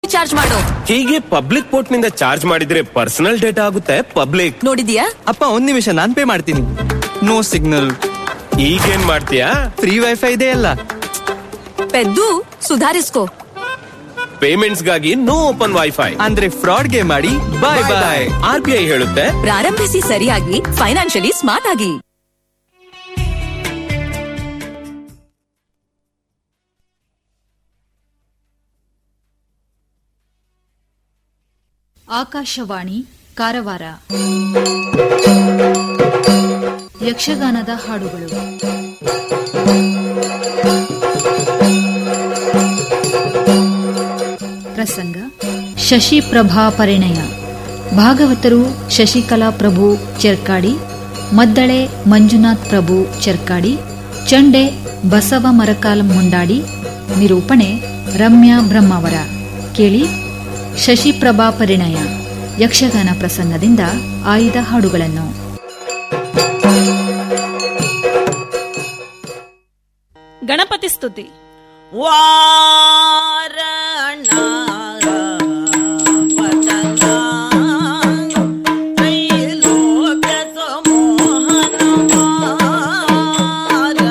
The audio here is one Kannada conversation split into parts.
ಚಾರ್ಜ್ ಮಾಡು ಹೀಗೆ ಪಬ್ಲಿಕ್ ಪೋರ್ಟ್ ನಿಂದ ಚಾರ್ಜ್ ಮಾಡಿದ್ರೆ ಪರ್ಸನಲ್ ಡೇಟಾ ಆಗುತ್ತೆ ಪಬ್ಲಿಕ್ ನೋಡಿದ್ಯಾ ಅಪ್ಪ ಒಂದ್ ನಿಮಿಷ ನಾನ್ ಪೇ ಮಾಡ್ತೀನಿ ನೋ ಸಿಗ್ನಲ್ ಈಗೇನ್ ಮಾಡ್ತೀಯಾ ಫ್ರೀ ವೈಫೈ ಇದೆ ಅಲ್ಲ ಪೆದ್ದು ಸುಧಾರಿಸ್ಕೋ ಪೇಮೆಂಟ್ಸ್ ಗಾಗಿ ನೋ ಓಪನ್ ವೈಫೈ ಅಂದ್ರೆ ಫ್ರಾಡ್ಗೆ ಮಾಡಿ bye bye R B I ಹೇಳುತ್ತೆ ಪ್ರಾರಂಭಿಸಿ ಸರಿಯಾಗಿ ಫೈನಾನ್ಷಿಯಲಿ ಸ್ಮಾರ್ಟ್ ಆಗಿ ಆಕಾಶವಾಣಿ ಕಾರವಾರ ಯಕ್ಷಗಾನದ ಹಾಡುಗಳು ಪ್ರಸಂಗ ಶಶಿಪ್ರಭಾ ಪರಿಣಯ ಭಾಗವತರು ಶಶಿಕಲಾ ಪ್ರಭು ಚೆರ್ಕಾಡಿ ಮದ್ದಳೆ ಮಂಜುನಾಥ್ ಪ್ರಭು ಚೆರ್ಕಾಡಿ ಚಂಡೆ ಬಸವ ಮರಕಾಲ್ ಮುಂಡಾಡಿ ನಿರೂಪಣೆ ರಮ್ಯಾ ಬ್ರಹ್ಮಾವರ ಕೇಳಿ ಶಶಿಪ್ರಭಾ ಪರಿಣಯ ಯಕ್ಷಗಾನ ಪ್ರಸಂಗದಿಂದ ಆಯ್ದ ಹಾಡುಗಳನ್ನು ಗಣಪತಿ ಸ್ತುತಿ ವಾರಣ ವದನ ತ್ರೈಲೋಕ್ಯ ಸಮೋಹನ ವಾರಣ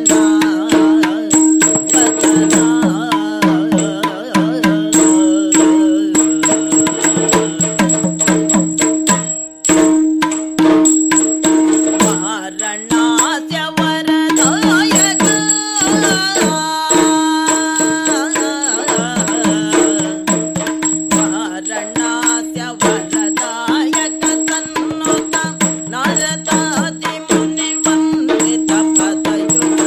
ವಾರಣಾಸ್ಯ ವರದಾಯಕ ವಾರಣಾಸ್ಯ ವರದಾಯಕ ಸನ್ನುತ ನರತಾತಿ ಮುನಿ ವಂದಿತ ಪದಯುಗ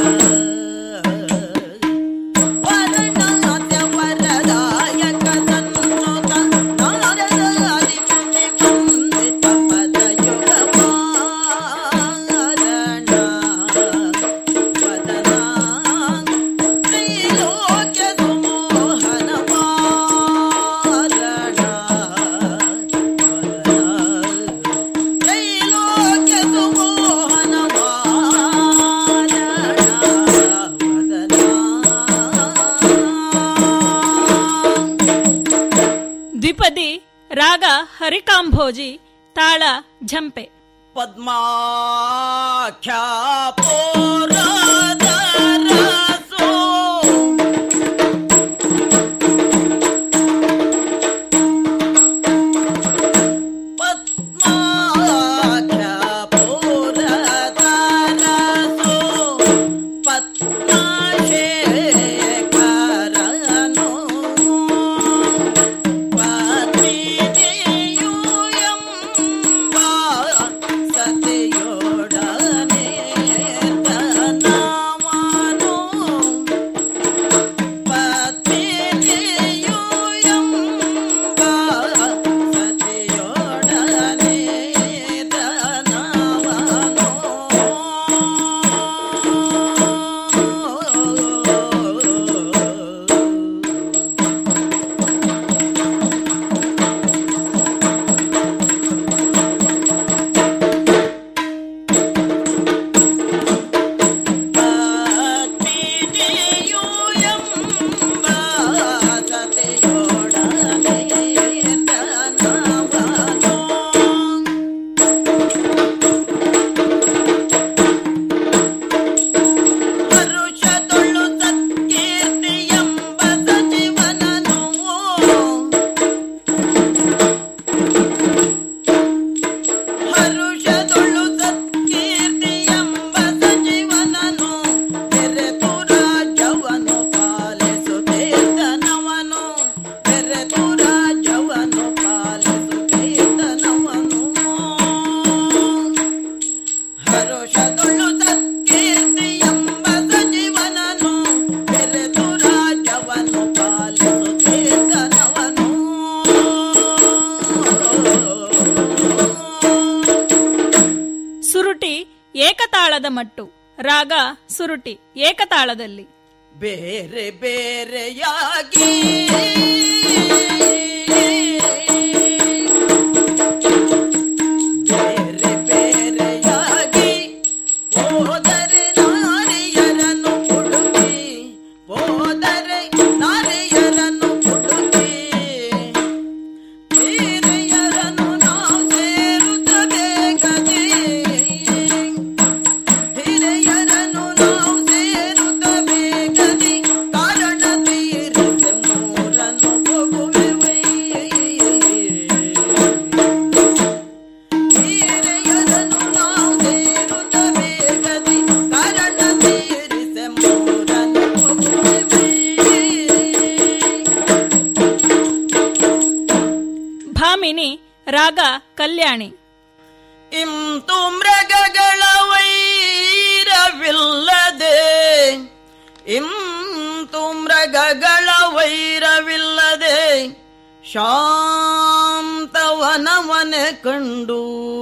ವಾರಣಾಸ್ಯ ವರದಾಯಕ ಸನ್ನುತ ನರತಾತಿ ಮುನಿ ವಂದಿತ ಪದಯುಗ ವಾರಣ ವದನ ತ್ರೈಲೋಕ್ಯ ಸುಮೋಹನ ವಾರಣ ತ್ರೈಲೋಕ್ಯ ಸುಮೋಹನ ದ್ವಿಪದಿ ರಾಗ ಹರಿಕಾಂಭೋಜಿ ತಾಳ ಝಂಪೆ ಪದ್ಮಾಖ್ಯ ಪೋರದರಸೋ ಪದ್ಮಾಖ್ಯ ಪೋರದರಸೋ ಪದ್ಮಶೇಖರನೋ ಪತ್ನಿನಿಯೂಯಂಬ ಸತಿಯೊಡನೆ ತನವನು ಪತ್ನಿನಿಯೂಯಂಬ ಸತಿಯೊಡನೆ ತನವನು ಹರುಷದೊಳ್ಳು ಸತ್ಕೀರ್ತಿಯೆಂಬ ಸಚಿವನನು ಹರುಷದೊಳ್ಳು ಸತ್ಕೀರ್ತಿಯೆಂಬ ಸಚಿವನನು ಬೆರೆತು ರಾಜ್ಯವನ್ನು ಪಾಲಿಸುತ್ತೇತನವನು ಬೆರೆತು ರಾಜ್ಯವನ್ನು ಪಾಲಿಸುತ್ತೇತನವನು ಹರುಷದೊಳ್ಳು ಸತ್ಕೀರ್ತಿಯೆಂಬ ಸಚಿವನನು ಬೆರೆತು ರಾಜ್ಯವನ್ನು ಪಾಲಿಸುತ್ತೇತನವನು ಸುರುಟಿ ಏಕತಾಳದ ಮಟ್ಟು ರಾಗ ಸುರುಟಿ ಏಕತಾಳದಲ್ಲಿ ಬೇರೆ ಬೇರೆಯಾಗಿ ಬೇರೆ ಬೇರೆಯಾಗಿ ಹೋದರೆ ನಾರಿಯರನ್ನು ಹುಡುಕಿ ಹೋದರೆ ನಾರಿಯರನ್ನು ಹುಡುಕಿ ಭಾಮಿನಿ ರಾಗ ಕಲ್ಯಾಣಿ ಇಂತು ಮೃಗಗಳ ವೈರವಿಲ್ಲದೆ ಇಂತು ಮೃಗಗಳ ವೈರವಿಲ್ಲದೆ ಶಾಂತವನವನೆ ಕಂಡು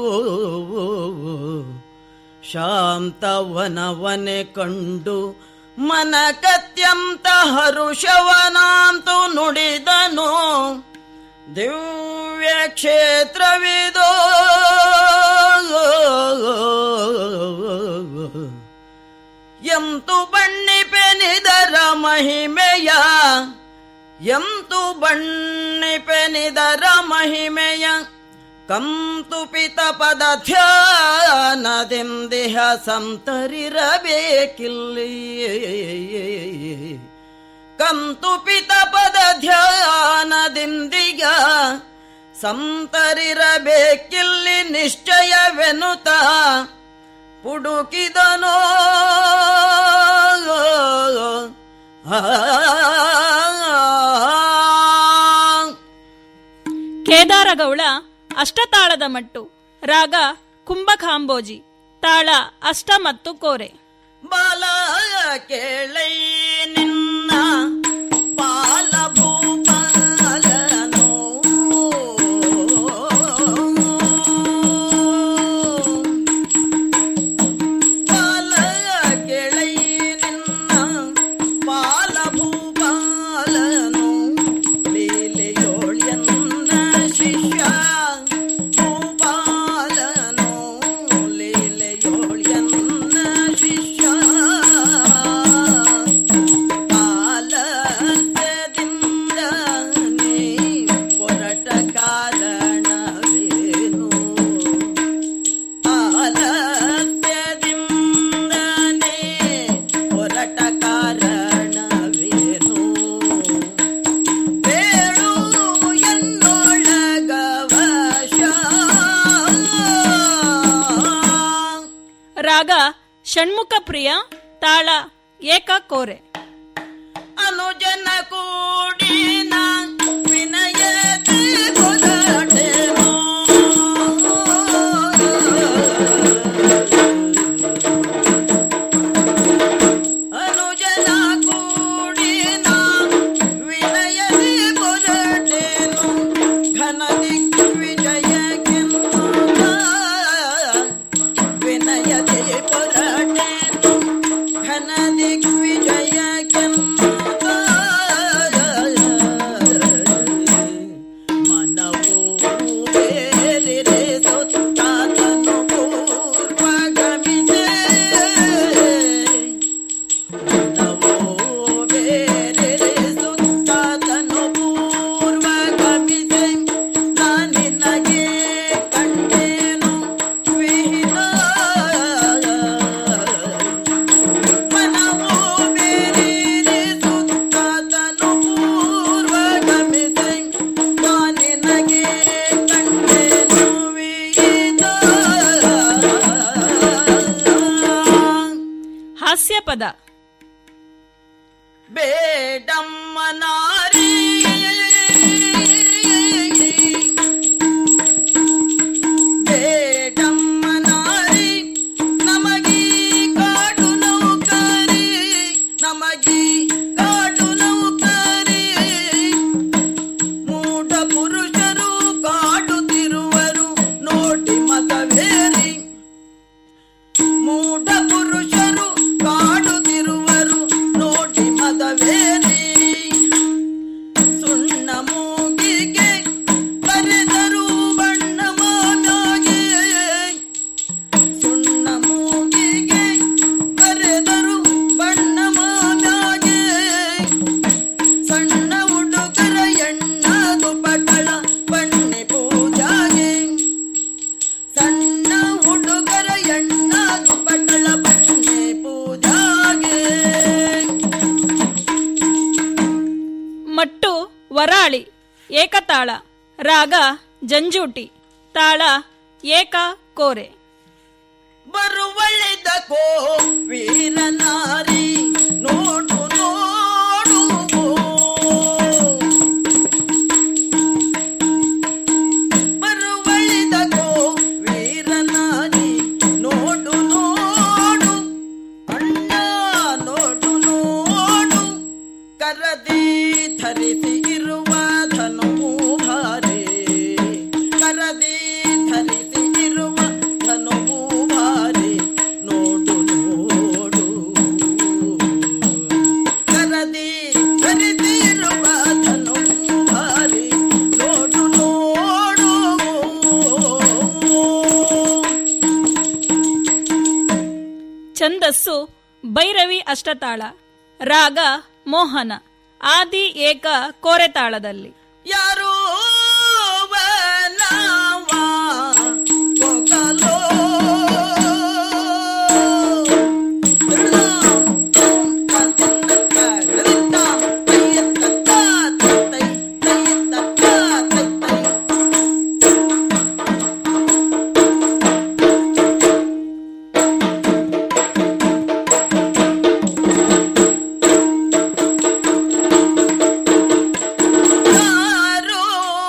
ಶಾಂತವನವನೆ ಕಂಡು ಮನಕತ್ಯಂತ ಹರುಷವನಾಂತು ನುಡಿದನು ದಿವ್ಯ ಕ್ಷೇತ್ರವಿದೋ ಎಂತು ಬಣ್ಣಿಪೆನಿದರ ಮಹಿಮೆಯ ಎಂತು ಬಣ್ಣಿಪೆನಿದರ ಮಹಿಮೆಯ ಕಂತು ಪಿತ ಪದ ಧ್ಯಾನದಿಂದಿಹ ಸಂತರಿರಬೇಕಿಲ್ಲಿ ಕಂತು ಪಿತ ಪದ ಧ್ಯಾನದಿಂದಿಗ ಸಂತರಿರಬೇಕಿಲ್ಲಿ ನಿಶ್ಚಯವೆನುತ ಪುಡುಕಿದನೋ ಆ ಕೇದಾರಗೌಳ ಅಷ್ಟತಾಳದ ಮಟ್ಟು ರಾಗ ಕುಂಭಕಾಂಬೋಜಿ ತಾಳ ಅಷ್ಟ ಮತ್ತು ಕೋರೆ ಬಾಲ ಕೇಳೈ ನಿನ್ನ ಬಾಲ ಭೂಪಾಲನು ಬಾಲ ಕೇಳೈ ನಿನ್ನ ಬಾಲ ಭೂಪಾಲನು ಲೀಲೆಯೋಳ್ಯನ್ನ ಶಿಷ್ಯ ಭೂಪಾಲನು ಲೀಲೆಯೋಳ್ಯನ್ನ ಶಿಷ್ಯ ಕಾಲದಿಂದ ನೀ ಹೊರಟ ಕಾರಣವೇನು ಆಲಸ್ಯದಿಂದನೇ ಹೊರಟ ಕಾರಣವೇನು ಬೇಳು ಎನ್ನೊಳಗವಶ ರಾಗ ಷಣ್ಮುಖ ಪ್ರಿಯ ತಾಳ ಏಕ ಕೋರೆ ಅನುಜನ ಕೂಡಿನ ವಿನಯತೆ ಬೊದಟೆನೋ. ಅನುಜನ ಕೂಡಿನ ವಿನಯತೆ ಬೊದಟೆನೋ. ಘನ ದಿಗ್ವಿಜಯಕ್ಕೆನ್ನುತ್ತ ವಿನಯತೆ ಬೊದಟೆನೋ. ಘನ ದಿಗ್ವಿಜಯಕ್ಕೆನ್ನುತ್ತ ಮನವು ಬೇರೆ ಸುತ್ತಾತನು ಪೂರ್ವಗಮಿಸೆ ಮನವು ಬೇರೆ ಸುತ್ತಾತನು ಪೂರ್ವಗಮಿಸೆ ನಾನಿನಗೆ ಕಂಡೇನು ವಿಹಿತ ಮನವು ಬೇರೆ ಸುತ್ತಾತನು ಪೂರ್ವಗಮಿಸೆ ನಾನಿನಗೆ ಕಂಡೇನು ವಿಹಿತ ಹಾಸ್ಯ ಪದ ಬೇಡಮ್ಮನಾರಿ ಬೇಡಮ್ಮನಾರಿ ನಮಗೀ ಕಾಡು ನೌಕರಿ ನಮಗೀ ಕಾಡು ನೌಕರಿ ಮೂಢ ಪುರುಷರು ಕಾಡುತ್ತಿರುವರು ನೋಡಿ ಮತವೇರಿ ಮೂಢ ಪುರುಷರು ಕಾಡುತ್ತಿರುವರು ನೋಡಿ ಮದವೇರಿ ಸುಣ್ಣ ಮೂಗಿಗೆ ಕರೆದರು ಬಣ್ಣ ಮಾನಾಗೆ ಸುಣ್ಣ ಮೂಗಿಗೆ ಕರೆದರು ಬಣ್ಣ ಮಾನಾಗೆ ಸಣ್ಣ ಹುಡುಗರ ಎಣ್ಣದು ಪಟಳ ಬಣ್ಣೆ ಪೂಜಾಗೆ ಸಣ್ಣ ಹುಡುಗರ ಎಣ್ಣ ದುಪ್ಪಟ್ಟಳ ಬಣ್ಣೆ ಪೂಜಾಗೆ ಮಟ್ಟು ವರಾಳಿ ಏಕತಾಳ ರಾಗ ಜಂಜೂಟಿ ತಾಳ ಏಕ ಕೋರೆ ಬರುವಳಿದ ಕೋ ವೀರನಾರಿ ನೋಡು ನೋಡು ಛಂದಸ್ಸು ಭೈರವಿ ಅಷ್ಟತಾಳ ರಾಗ ಮೋಹನ ಆದಿ ಏಕ ಕೋರೆತಾಳದಲ್ಲಿ ಯಾರೋ ಬನವ ಹೋಗಲೋ ಯಾರೋ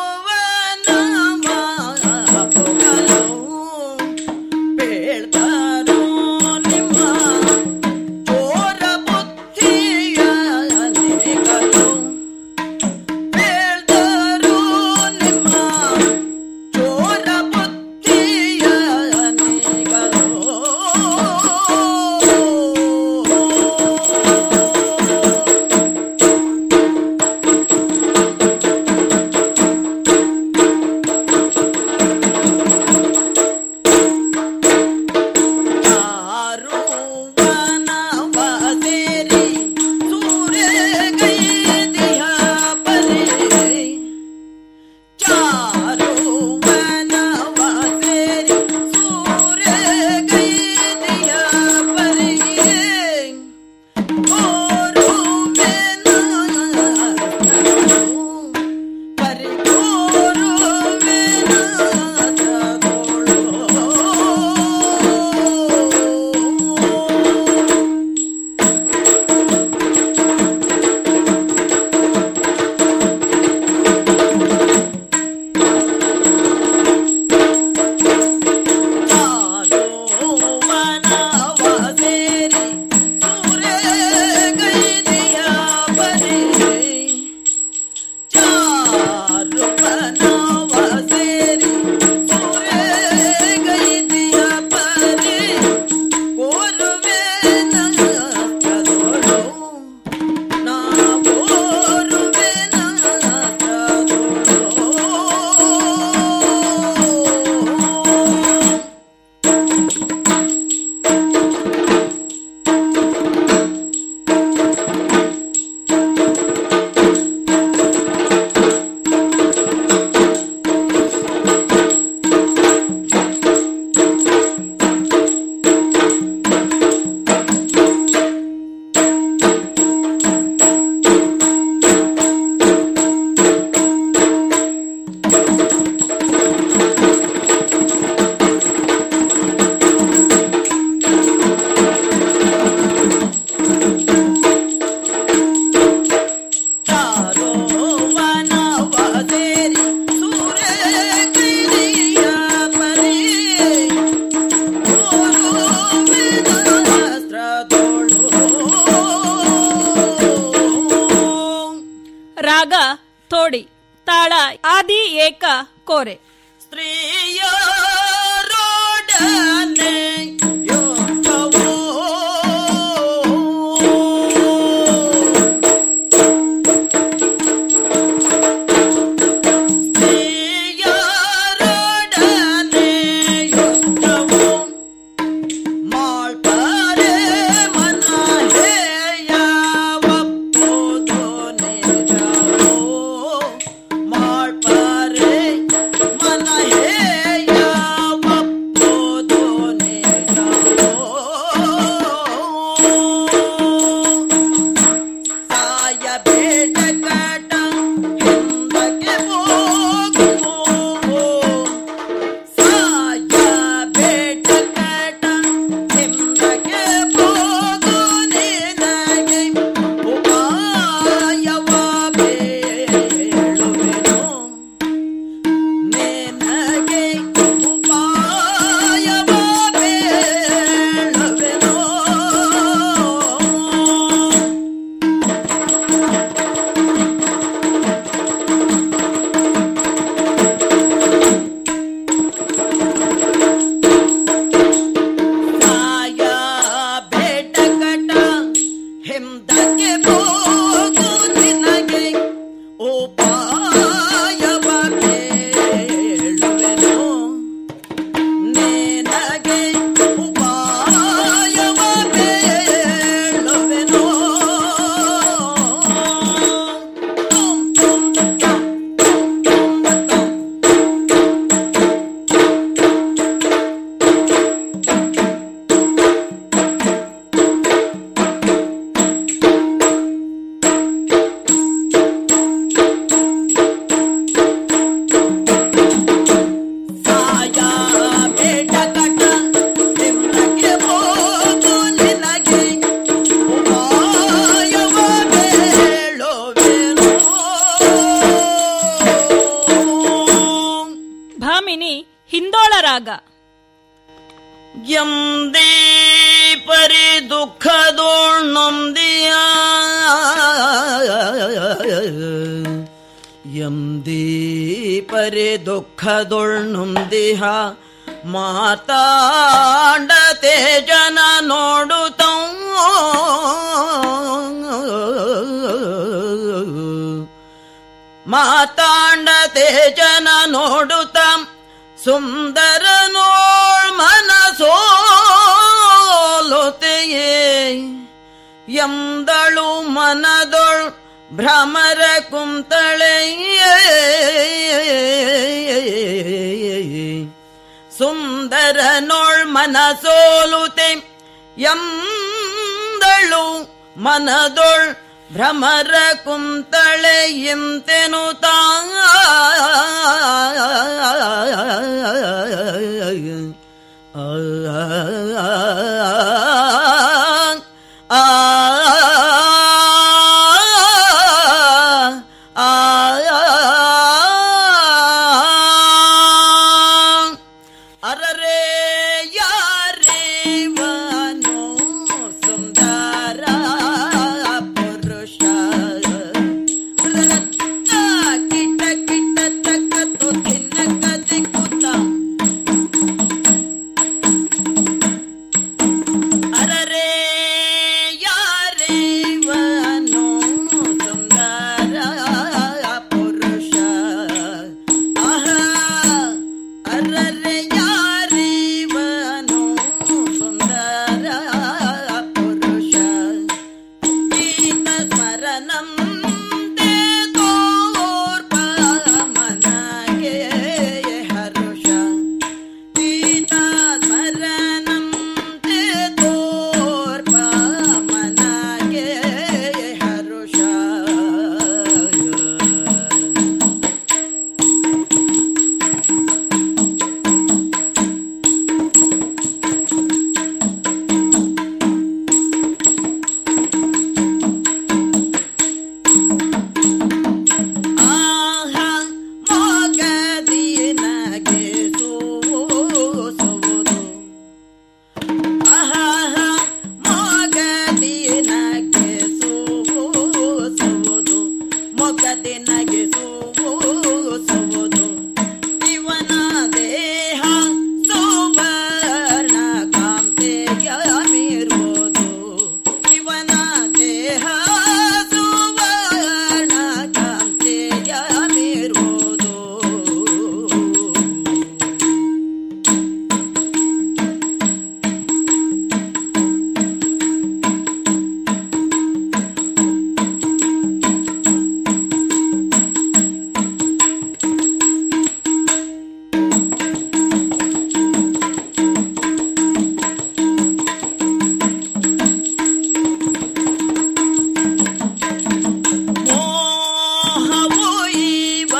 ರಾಗ ತೋಡಿ ತಾಳ ಆದಿ ಏಕ ಕೋರೆ ಸ್ತ್ರೀಯರೊಡನೆ ಯೋಗವೋ ಸ್ತ್ರೀಯರೊಡನೆ ಯೋಗವೋ ಮಾಡ್ತಾರೆ ಮನ ಹೇಯವಪ್ಪುದು ನಿಜವೋ ಮಾಡ್ತಾರೆ ಮನ ಹೇಯ ರಾಗ ಎಂದೇ ಪರಿ ದುಃಖದೋಳ್ನೊಂದಿಯ ಎಂದೇ ಪರಿ ದುಃಖದೊಳ್ನೊಂದಿಹ ಮಾತಾಡತೆ ಜನ ನೋಡುತ್ತ ಮಾತಾಂಡತೆ ಜನ ನೋಡುತ್ತ ಸುಂದರ ನೋಳ್ ಮನಸೋಲುತ್ತೆಯೇ ಎಂದಳು ಮನದೊಳ್ ಭ್ರಮರ ಕುಂತಳೆಯೇ ಸುಂದರ ನೋಳ್ ಮನಸೋಲುತೆ ಎಂದಳು ಮನದೊಳ್ ಭ್ರಮರ ಕುಂತಳೆ ಎಂತೆನು ತಾ ಅರರೆ ಯಾರೇವನು ಸುಂದರ ಪುರುಷ ಕಿಟ ಕಿಟ ತಕ್ಕತ್ತು ತಿನ್ನಕ ದಿಕ್ಕುತ್ತ ಅರರೆ ಯಾರೇವನು ಸುಂದರ ಪುರುಷ ಆಹಾ ಅರರೆ ಯಾರೇವನು ಸುಂದರ ಪುರುಷ ಗೀತ ಸ್ಮರಣಂ ತೇ ತೋರ್ಪ ಮನಗೆ ಹರುಷ ಗೀತ ಸ್ಮರಣಂ ತೇ ತೋರ್ಪ ಮನಗೆ ಹರುಷ ಆಹಾ ಮೊಗದಿನಗೆ ಸೋಸುವುದು ಆಹಾ ಮೊಗದಿನಗೆ ಸೋಸುವುದು ಮೊಗದಿನಗೆ ಸೋಸುವುದು ಇವನ ದೇಹ ಸುವರ್ಣ ಕಾಂತೆಯ ಮೀರುವುದು ಇವನ ದೇಹ ಸುವರ್ಣ ಕಾಂತೆಯ ಮೀರುವುದು ಮೋಹವು ಇವ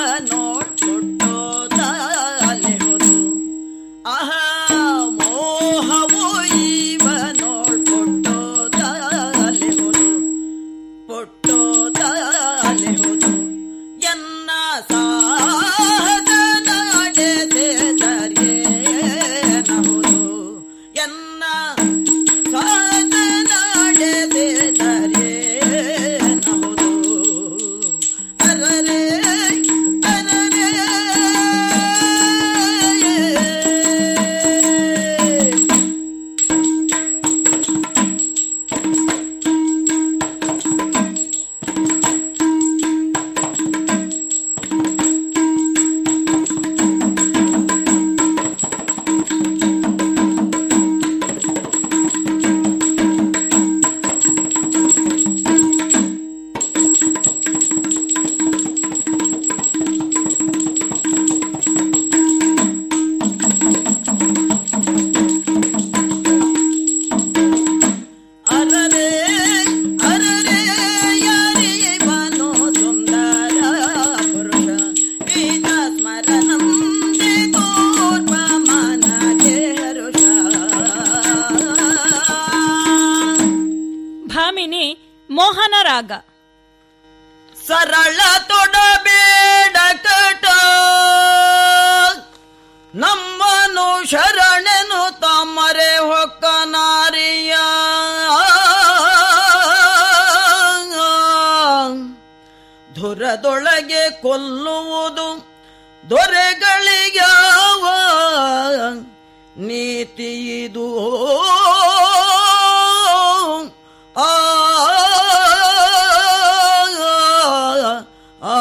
ನೋಡ್ಕೊಟ್ಟೋದಲೆಹುದು ಆಹಾ ಮೋಹವು ಇವ ನೋಡ್ಕೊಟ್ಟೋದಲೆಹುದು ಪೊಟ್ಟೋದಲೆಹುದು ಎನ್ನ ಸಾಧ ನಡೆದರಿಯೇನಹುದು ಎನ್ನ ಸಾಧ ನಡೆದರಿಯೇನಹುದು ಅರರೆ ಅರರೆ ಅರರೆ ಅರರೆ ಯಾರಿವನು ಸುಂದರ ಪುರುಷ ಗೀತ ಸ್ಮರಣಂ ತೋರ್ಪ ಮನಗೆ ಹರುಷ ಭಾಮಿನಿ ಮೋಹನ ರಾಗ ಸರಳ ತೊಡಬೇಡ ಕಟ ನಮ್ಮನು ಕೊಲ್ಲುವುದು ದೊರೆಗಳಿಗ್ಯಾವ ನೀತಿ ಇದು ಆ ಆ,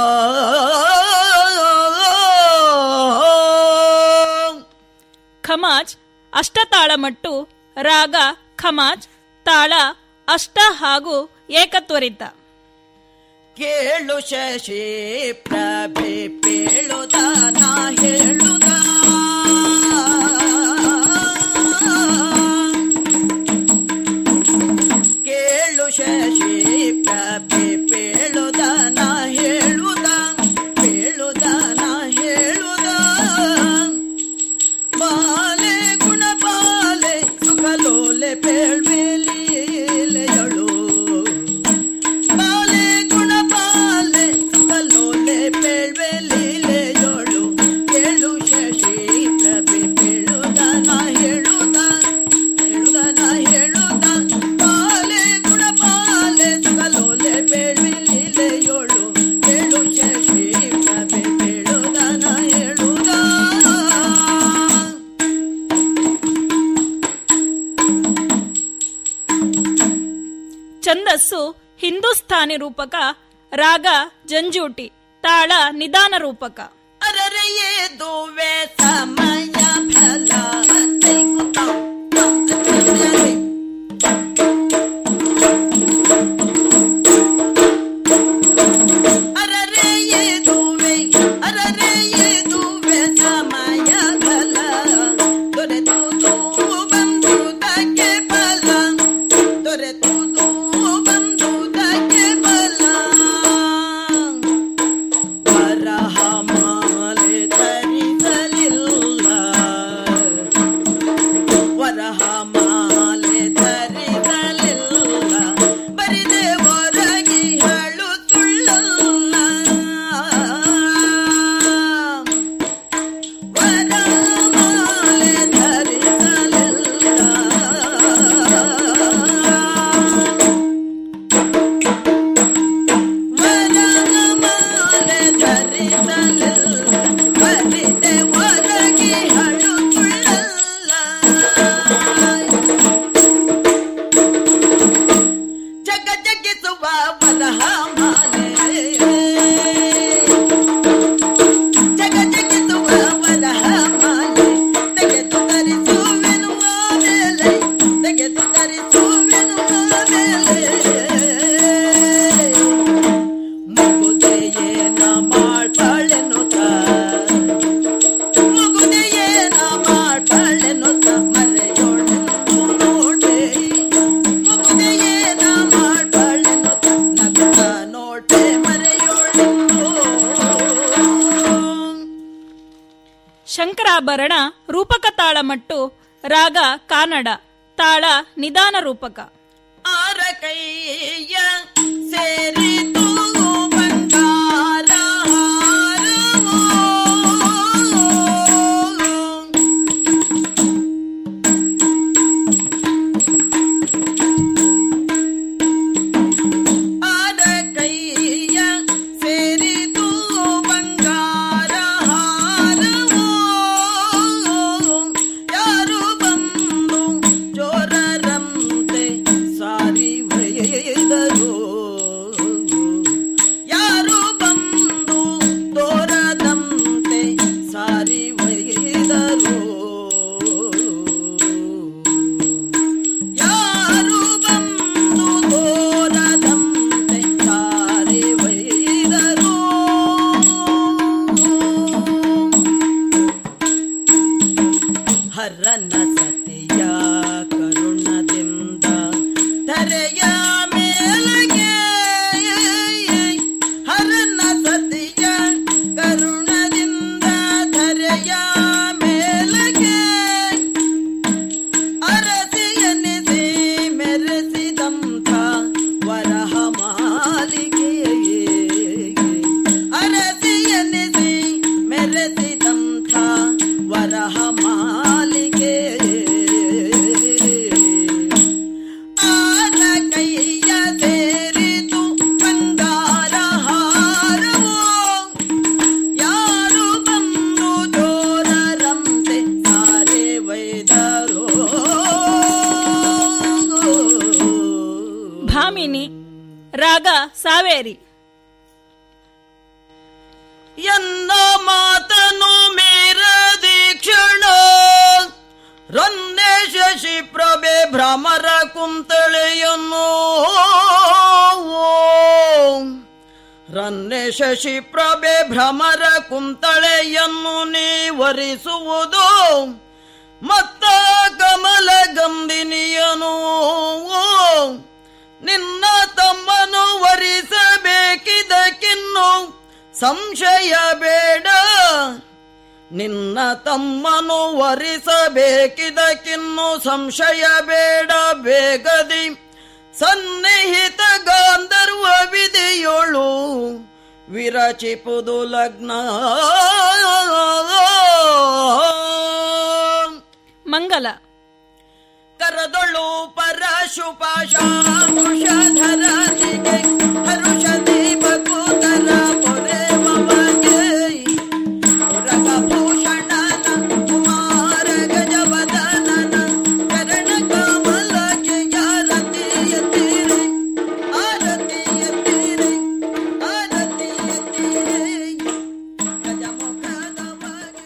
ಖಮಾಜ್ ಅಷ್ಟತಾಳಮಟ್ಟು ರಾಗ ಖಮಾಜ್ ತಾಳ ಅಷ್ಟ ಹಾಗೂ ಏಕತ್ವರಿತ ಕೇಳು ಶಶಿ ಪ್ರಭೆ ಪೇಳುದ ನಾ ಹೇಳುದ ಕೇಳು ಶಶಿ ಪ್ರಭೆ ಪೇಳುದ ನಾ ಹೇಳುದ ಪೇಳುದ ನಾ ಹೇಳುದ ಬಾಲೆ ಗುಣ ಬಾಲೆ ಸುಖಲೋಲೆ ಪೇಳ್ಬೇಲಿಲೆಯಳು ಬಾಲೆ ಗುಣ ಬಾಲೆ ಸುಖಲೋಲೆ ಪೇಳ್ಬೇಲಿಲೆಯಳು ಕೇಳು ಶಶಿ ಪ್ರಭೆ ಪೇಳುದ ನಾ ಹೇಳುದ ಹೇಳುದ ನಾ ಹೇಳುದ ಬಾಲೆ ಗುಣ ಬಾಲೆ ಸುಖಲೋಲೆ ಪೇಳ್ಬೇಲಿಲೆಯಳು ಕೇಳು ಶಶಿ ಪ್ರಭೆ ಪೇಳುದ ನಾ ಹೇಳುದ ಛಂದಸ್ಸು ಹಿಂದೂಸ್ಥಾನಿ ರೂಪಕ ರಾಗ ಜಂಜೂಟಿ ತಾಳ ನಿಧಾನ ರೂಪಕ ಅರರೆಯೇ ದುವೆ ಸಮಯ ಫಲ ತೆಗುತ್ತ ಅರರೆಯೇ ದುವೆ ಅರರೆಯೇ ದುವೆ ಸಮಯ ಫಲ ದೊರೆತು ಬಂದುದಕ್ಕೆ ಫಲ ದೊರೆತು ಬಂದುದಕ್ಕೆ ಫಲ ವರಹ ಮಾಲೆ ಧರಿಸಲಿಲ್ಲ ವರಹ ಮಾಲೆ ಧರಿಸಲಿಲ್ಲ ಬರಿದೆ ಹೊರಗಿ ಹೇಳುತ್ತುಳ್ಳಲ್ಲ ವರಮಾಲೆ ಧರಿಸಲಿಲ್ಲ ವರಮಾಲೆ ಧರಿಸಲಿಲ್ಲ ಬರಿದೆ ಹೊರಗಿ ಹೇಳುತ್ತುಳ್ಳಲ್ಲ ಜಗ ಜಗಿಸುವ ವರಹ ಮಾಲೆ ಜಗ ಜಗಿಸುವ ವರಹ ಮಾಲೆ ತೆಗೆದು ಧರಿಸುವೆನು ಆಮೇಲೆ ತೆಗೆದು ಧರಿಸುವೆನು ಆಮೇಲೆ ಮುಗುದೆಯೇನ ಮಾಡ್ಬಾಳೆನುತ್ತ ಮುಗುದೆಯೇನ ಮಾಡ್ಬಾಳೆನುತ್ತ ಮರೆಯೋಳೆಂದು ನೋಡೆ ಮುಗುದೆಯೇನ ಮಾಡ್ಬಾಳೆನುತ್ತ ನಗುತ್ತ ನೋಡೆ ಮರೆಯೋಳೆಂದು ಶಂಕರಾಭರಣ ರೂಪಕ ತಾಳಮಟ್ಟು ರಾಗ ಕಾನಡ ತಾಳ ನಿಧಾನ ರೂಪಕ ಆರ ಕೈಯ ಸೇರಿತು ಬಂಗಾರ ಹಾರವೋ. ಆರ ಕೈಯ ಸೇರಿತು ಬಂಗಾರ ಹಾರವೋ. ಯಾರು ಬಂದು ಚೋರರಂತೆ ಸಾರಿ ಒಯ್ದರು ಯಾರು ಬಂದು ತೋರದಂತೆ ಸಾರಿ ಒಯ್ದರು ಯಾರು ಬಂದು ತೋರದಂತೆ ಸಾರಿ ಒಯ್ದರು ಹರನ ಸತಿಯ ಕರುಣದಿಂದ ಧರೆಯ ಮೇಲೆಗೆ ಹರನ ಸತಿಯ ಕರುಣದಿಂದ ಧರೆಯ ಮೇಲೆಗೆ ಅರಸಿಯನಿಸಿ ಮೆರೆಸಿದಂಥ ವರಹ ಮಾಲಿಕೆಯೇ ಅರಸಿಯನಿಸಿ ಮೆರೆಸಿದಂಥ ವರಹ ಮಾಲಿಕೆ ಆನ ಕೈಯ ಸೇರಿತು ಬಂಗಾರ ಹಾರವೋ ರಾಗ ಸಾವೇರಿ ಎನ್ನ ಮಾತನು ಮೀರದಿ ಕ್ಷಣ ರನ್ನೆ ಶಶಿ ಪ್ರಭೆ ಭ್ರಮರ ಕುಂತಳೆಯನ್ನು ರನ್ನೆ ಶಶಿ ಪ್ರಭೆ ಭ್ರಮರ ಕುಂತಳೆಯನ್ನು ನೀವರಿಸುವುದು ಮತ್ತ ಕಮಲ ಗಂಧಿನಿಯನು ನಿನ್ನ ತಮ್ಮನು ವರಿಸಬೇಕಿದಕ್ಕಿನ್ನು ಸಂಶಯ ಬೇಡ ನಿನ್ನ ತಮ್ಮನು ವರಿಸಬೇಕಿದಕ್ಕಿನ್ನು ಸಂಶಯ ಬೇಡ ಬೇಗದಿ ಸನ್ನಿಹಿತ ಗಾಂಧರ್ವ ವಿಧಿಯೋಳು ವಿರಚಿಪುದು ಲಗ್ನ ಮಂಗಲ ಕರದೊಳು ಪರಶುಪಾಶಾಧರನಿಗೆ ಹರುಷದಿ ಬಕುತರ ಪೊರೆವಗೆ ರಗಭೂಷಣನ ಕುಮಾರ ಗಜವದನನ ಕರಣ ಕಮಲಕ್ಕೆ ಆರತಿ ಎತ್ತಿರೆ ಆರತಿ ಎತ್ತಿರೆ ಆರತಿ ಎತ್ತಿರೆ ಗಜಮುಖದ ಬಗೆ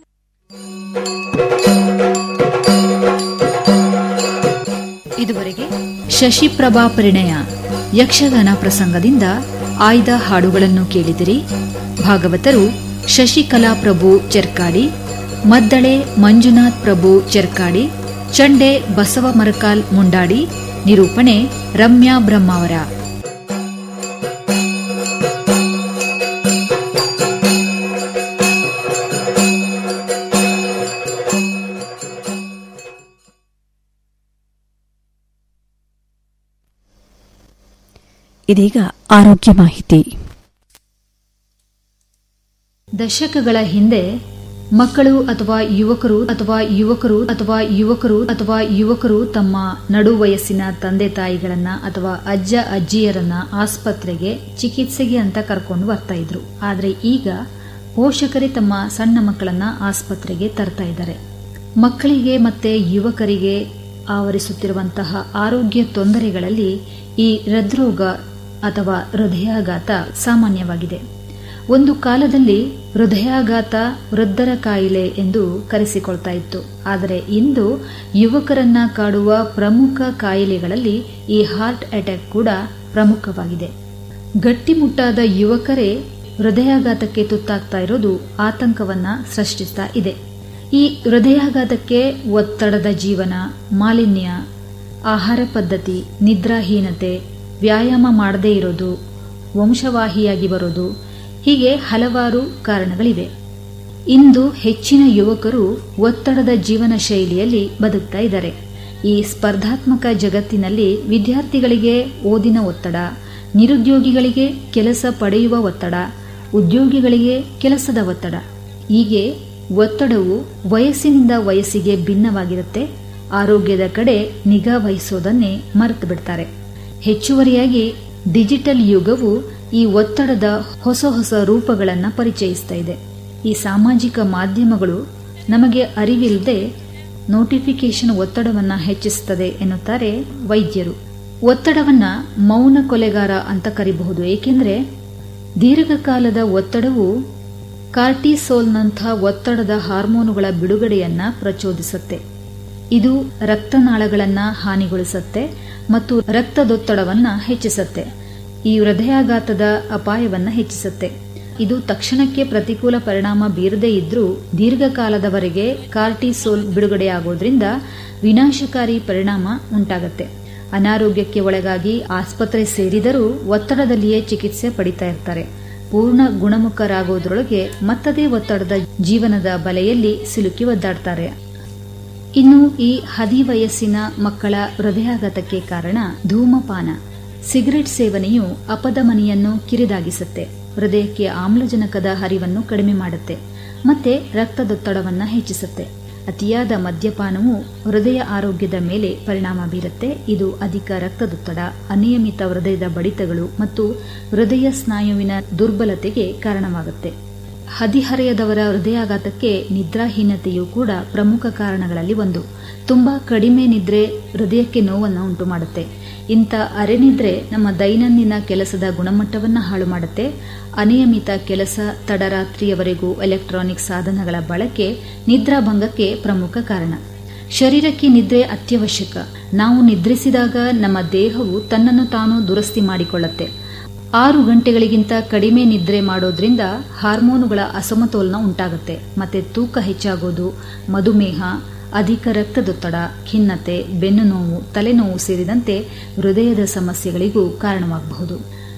ಇದುವರೆಗೆ ಶಶಿಪ್ರಭಾ ಪರಿಣಯ ಯಕ್ಷಗಾನ ಪ್ರಸಂಗದಿಂದ ಆಯ್ದ ಹಾಡುಗಳನ್ನು ಕೇಳಿದಿರಿ ಭಾಗವತರು ಶಶಿಕಲಾ ಪ್ರಭು ಚೆರ್ಕಾಡಿ ಮದ್ದಳೆ ಮಂಜುನಾಥ್ ಪ್ರಭು ಚೆರ್ಕಾಡಿ ಚಂಡೆ ಬಸವ ಮರಕಾಲ್ ಮುಂಡಾಡಿ ನಿರೂಪಣೆ ರಮ್ಯಾ ಬ್ರಹ್ಮಾವರ ಇದೀಗ ಆರೋಗ್ಯ ಮಾಹಿತಿ ದಶಕಗಳ ಹಿಂದೆ ಮಕ್ಕಳು ಅಥವಾ ಯುವಕರು ಅಥವಾ ಯುವಕರು ಅಥವಾ ಯುವಕರು ಅಥವಾ ಯುವಕರು ತಮ್ಮ ನಡು ವಯಸ್ಸಿನ ತಂದೆ ತಾಯಿಗಳನ್ನ ಅಥವಾ ಅಜ್ಜ ಅಜ್ಜಿಯರನ್ನ ಆಸ್ಪತ್ರೆಗೆ ಚಿಕಿತ್ಸೆಗೆ ಅಂತ ಕರ್ಕೊಂಡು ಬರ್ತಾ ಇದ್ರು ಆದ್ರೆ ಈಗ ಪೋಷಕರೇ ತಮ್ಮ ಸಣ್ಣ ಮಕ್ಕಳನ್ನ ಆಸ್ಪತ್ರೆಗೆ ತರ್ತಾ ಇದ್ದಾರೆ ಮಕ್ಕಳಿಗೆ ಮತ್ತೆ ಯುವಕರಿಗೆ ಆವರಿಸುತ್ತಿರುವಂತಹ ಆರೋಗ್ಯ ತೊಂದರೆಗಳಲ್ಲಿ ಈ ಹೃದ್ರೋಗ ಅಥವಾ ಹೃದಯಾಘಾತ ಸಾಮಾನ್ಯವಾಗಿದೆ ಒಂದು ಕಾಲದಲ್ಲಿ ಹೃದಯಾಘಾತ ವೃದ್ಧರ ಕಾಯಿಲೆ ಎಂದು ಕರೆಸಿಕೊಳ್ತಾ ಇತ್ತು ಆದರೆ ಇಂದು ಯುವಕರನ್ನ ಕಾಡುವ ಪ್ರಮುಖ ಕಾಯಿಲೆಗಳಲ್ಲಿ ಈ ಹಾರ್ಟ್ ಅಟ್ಯಾಕ್ ಕೂಡ ಪ್ರಮುಖವಾಗಿದೆ ಗಟ್ಟಿಮುಟ್ಟಾದ ಯುವಕರೇ ಹೃದಯಾಘಾತಕ್ಕೆ ತುತ್ತಾಗ್ತಾ ಇರೋದು ಆತಂಕವನ್ನ ಸೃಷ್ಟಿಸ್ತಾ ಇದೆ ಈ ಹೃದಯಾಘಾತಕ್ಕೆ ಒತ್ತಡದ ಜೀವನ ಮಾಲಿನ್ಯ ಆಹಾರ ಪದ್ಧತಿ ನಿದ್ರಾಹೀನತೆ ವ್ಯಾಯಾಮ ಮಾಡದೇ ಇರೋದು ವಂಶವಾಹಿಯಾಗಿ ಬರೋದು ಹೀಗೆ ಹಲವಾರು ಕಾರಣಗಳಿವೆ ಇಂದು ಹೆಚ್ಚಿನ ಯುವಕರು ಒತ್ತಡದ ಜೀವನ ಶೈಲಿಯಲ್ಲಿ ಬದುಕ್ತಾ ಇದ್ದಾರೆ ಈ ಸ್ಪರ್ಧಾತ್ಮಕ ಜಗತ್ತಿನಲ್ಲಿ ವಿದ್ಯಾರ್ಥಿಗಳಿಗೆ ಓದಿನ ಒತ್ತಡ ನಿರುದ್ಯೋಗಿಗಳಿಗೆ ಕೆಲಸ ಪಡೆಯುವ ಒತ್ತಡ ಉದ್ಯೋಗಿಗಳಿಗೆ ಕೆಲಸದ ಒತ್ತಡ ಹೀಗೆ ಒತ್ತಡವು ವಯಸ್ಸಿನಿಂದ ವಯಸ್ಸಿಗೆ ಭಿನ್ನವಾಗಿರುತ್ತೆ ಆರೋಗ್ಯದ ಕಡೆ ನಿಗಾ ವಹಿಸೋದನ್ನೇ ಮರೆತು ಬಿಡ್ತಾರೆ ಹೆಚ್ಚುವರಿಯಾಗಿ ಡಿಜಿಟಲ್ ಯುಗವು ಈ ಒತ್ತಡದ ಹೊಸ ಹೊಸ ರೂಪಗಳನ್ನು ಪರಿಚಯಿಸ್ತಾ ಇದೆ ಈ ಸಾಮಾಜಿಕ ಮಾಧ್ಯಮಗಳು ನಮಗೆ ಅರಿವಿಲ್ಲದೆ ನೋಟಿಫಿಕೇಶನ್ ಒತ್ತಡವನ್ನ ಹೆಚ್ಚಿಸುತ್ತದೆ ಎನ್ನುತ್ತಾರೆ ವೈದ್ಯರು ಒತ್ತಡವನ್ನ ಮೌನ ಕೊಲೆಗಾರ ಅಂತ ಕರಿಬಹುದು ಏಕೆಂದರೆ ದೀರ್ಘಕಾಲದ ಒತ್ತಡವು ಕಾರ್ಟಿಸೋಲ್ನಂಥ ಒತ್ತಡದ ಹಾರ್ಮೋನುಗಳ ಬಿಡುಗಡೆಯನ್ನ ಪ್ರಚೋದಿಸುತ್ತೆ ಇದು ರಕ್ತನಾಳಗಳನ್ನ ಹಾನಿಗೊಳಿಸುತ್ತೆ ಮತ್ತು ರಕ್ತದೊತ್ತಡವನ್ನ ಹೆಚ್ಚಿಸುತ್ತೆ ಈ ಹೃದಯಾಘಾತದ ಅಪಾಯವನ್ನ ಹೆಚ್ಚಿಸುತ್ತೆ ಇದು ತಕ್ಷಣಕ್ಕೆ ಪ್ರತಿಕೂಲ ಪರಿಣಾಮ ಬೀರದೇ ಇದ್ರೂ ದೀರ್ಘಕಾಲದವರೆಗೆ ಕಾರ್ಟಿಸೋಲ್ ಬಿಡುಗಡೆಯಾಗೋದ್ರಿಂದ ವಿನಾಶಕಾರಿ ಪರಿಣಾಮ ಉಂಟಾಗತ್ತೆ ಅನಾರೋಗ್ಯಕ್ಕೆ ಒಳಗಾಗಿ ಆಸ್ಪತ್ರೆ ಸೇರಿದರೂ ಒತ್ತಡದಲ್ಲಿಯೇ ಚಿಕಿತ್ಸೆ ಪಡಿತಾ ಇರ್ತಾರೆ ಪೂರ್ಣ ಗುಣಮುಖರಾಗೋದ್ರೊಳಗೆ ಮತ್ತದೇ ಒತ್ತಡದ ಜೀವನದ ಬಲೆಯಲ್ಲಿ ಸಿಲುಕಿ ಒದ್ದಾಡ್ತಾರೆ ಇನ್ನು ಈ ಹದಿ ವಯಸ್ಸಿನ ಮಕ್ಕಳ ಹೃದಯಾಘಾತಕ್ಕೆ ಕಾರಣ ಧೂಮಪಾನ ಸಿಗರೆಟ್ ಸೇವನೆಯು ಅಪಧಮನಿಯನ್ನು ಕಿರಿದಾಗಿಸುತ್ತೆ ಹೃದಯಕ್ಕೆ ಆಮ್ಲಜನಕದ ಹರಿವನ್ನು ಕಡಿಮೆ ಮಾಡುತ್ತೆ ಮತ್ತೆ ರಕ್ತದೊತ್ತಡವನ್ನು ಹೆಚ್ಚಿಸುತ್ತೆ ಅತಿಯಾದ ಮದ್ಯಪಾನವು ಹೃದಯ ಆರೋಗ್ಯದ ಮೇಲೆ ಪರಿಣಾಮ ಬೀರುತ್ತೆ ಇದು ಅಧಿಕ ರಕ್ತದೊತ್ತಡ ಅನಿಯಮಿತ ಹೃದಯದ ಬಡಿತಗಳು ಮತ್ತು ಹೃದಯ ಸ್ನಾಯುವಿನ ದುರ್ಬಲತೆಗೆ ಕಾರಣವಾಗುತ್ತೆ ಹದಿಹರೆಯದವರ ಹೃದಯಾಘಾತಕ್ಕೆ ನಿದ್ರಾಹೀನತೆಯೂ ಕೂಡ ಪ್ರಮುಖ ಕಾರಣಗಳಲ್ಲಿ ಒಂದು ತುಂಬಾ ಕಡಿಮೆ ನಿದ್ರೆ ಹೃದಯಕ್ಕೆ ನೋವನ್ನು ಉಂಟು ಮಾಡುತ್ತೆ ಇಂಥ ಅರೆನಿದ್ರೆ ನಮ್ಮ ದೈನಂದಿನ ಕೆಲಸದ ಗುಣಮಟ್ಟವನ್ನು ಹಾಳು ಮಾಡುತ್ತೆ ಅನಿಯಮಿತ ಕೆಲಸ ತಡರಾತ್ರಿಯವರೆಗೂ ಎಲೆಕ್ಟ್ರಾನಿಕ್ ಸಾಧನಗಳ ಬಳಕೆ ನಿದ್ರಾಭಂಗಕ್ಕೆ ಪ್ರಮುಖ ಕಾರಣ ಶರೀರಕ್ಕೆ ನಿದ್ರೆ ಅತ್ಯವಶ್ಯಕ ನಾವು ನಿದ್ರಿಸಿದಾಗ ನಮ್ಮ ದೇಹವು ತನ್ನನ್ನು ತಾನು ದುರಸ್ತಿ ಮಾಡಿಕೊಳ್ಳುತ್ತೆ ಆರು ಗಂಟೆಗಳಿಗಿಂತ ಕಡಿಮೆ ನಿದ್ರೆ ಮಾಡೋದ್ರಿಂದ ಹಾರ್ಮೋನುಗಳ ಅಸಮತೋಲನ ಉಂಟಾಗುತ್ತೆ ಮತ್ತೆ ತೂಕ ಹೆಚ್ಚಾಗೋದು ಮಧುಮೇಹ ಅಧಿಕ ರಕ್ತದೊತ್ತಡ ಖಿನ್ನತೆ ಬೆನ್ನು ನೋವು ತಲೆನೋವು ಸೇರಿದಂತೆ ಹೃದಯದ ಸಮಸ್ಯೆಗಳಿಗೂ ಕಾರಣವಾಗಬಹುದು